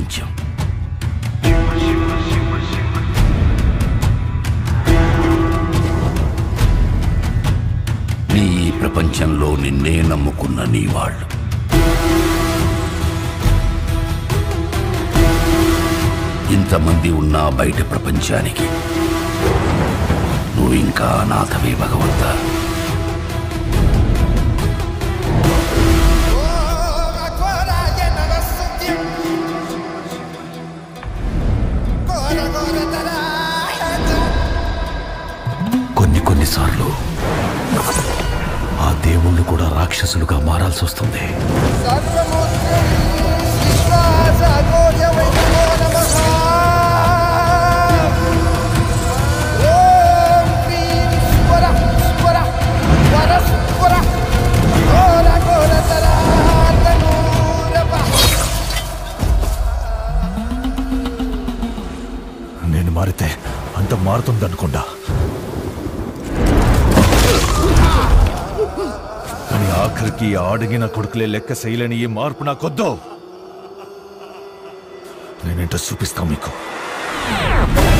ప్రపంచం నీ ఈ ప్రపంచంలో నిన్నే నమ్ముకున్న నీ వాళ్ళు ఇంతమంది ఉన్నా బయట ప్రపంచానికి నువ్వు ఇంకా అనాథవే భగవంతా కొన్ని కొన్నిసార్లు ఆ దేవుళ్ళు కూడా రాక్షసులుగా మారాల్సి వస్తుంది నేను మారితే అంత మారుతుందనుకుండా కానీ ఆఖరికి ఆ అడిగిన కొడుకులే లెక్క చేయలేని ఈ మార్పు నాకొద్దు నేనేంటో చూపిస్తా మీకు